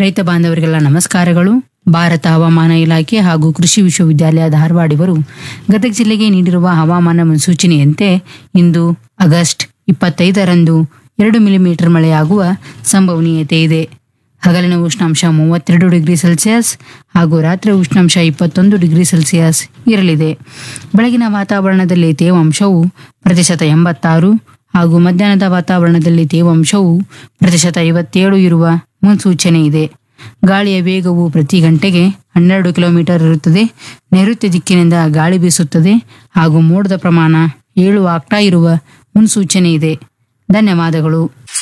ರೈತ ಬಾಂಧವರಿಗೆಲ್ಲ ನಮಸ್ಕಾರಗಳು ಭಾರತ ಹವಾಮಾನ ಇಲಾಖೆ ಹಾಗೂ ಕೃಷಿ ವಿಶ್ವವಿದ್ಯಾಲಯ ಧಾರವಾಡ ಇವರು ಗದಗ ಜಿಲ್ಲೆಗೆ ನೀಡಿರುವ ಹವಾಮಾನ ಮುನ್ಸೂಚನೆಯಂತೆ ಇಂದು ಆಗಸ್ಟ್ ಇಪ್ಪತ್ತೈದರಂದು ಎರಡು ಮಿಲಿಮೀಟರ್ ಮಳೆಯಾಗುವ ಸಂಭವನೀಯತೆ ಇದೆ ಹಗಲಿನ ಉಷ್ಣಾಂಶ ಮೂವತ್ತೆರಡು ಡಿಗ್ರಿ ಸೆಲ್ಸಿಯಸ್ ಹಾಗೂ ರಾತ್ರಿ ಉಷ್ಣಾಂಶ ಇಪ್ಪತ್ತೊಂದು ಡಿಗ್ರಿ ಸೆಲ್ಸಿಯಸ್ ಇರಲಿದೆ ಬೆಳಗಿನ ವಾತಾವರಣದಲ್ಲಿ ತೇವಾಂಶವು ಪ್ರತಿಶತ ಎಂಬತ್ತಾರು ಹಾಗೂ ಮಧ್ಯಾಹ್ನದ ವಾತಾವರಣದಲ್ಲಿ ತೇವಾಂಶವು ಪ್ರತಿಶತ ಐವತ್ತೇಳು ಇರುವ ಮುನ್ಸೂಚನೆ ಇದೆ ಗಾಳಿಯ ವೇಗವು ಪ್ರತಿ ಗಂಟೆಗೆ ಹನ್ನೆರಡು ಕಿಲೋಮೀಟರ್ ಇರುತ್ತದೆ ನೈಋತ್ಯ ದಿಕ್ಕಿನಿಂದ ಗಾಳಿ ಬೀಸುತ್ತದೆ ಹಾಗೂ ಮೋಡದ ಪ್ರಮಾಣ ಏಳು ಆಗ್ತಾ ಇರುವ ಮುನ್ಸೂಚನೆ ಇದೆ ಧನ್ಯವಾದಗಳು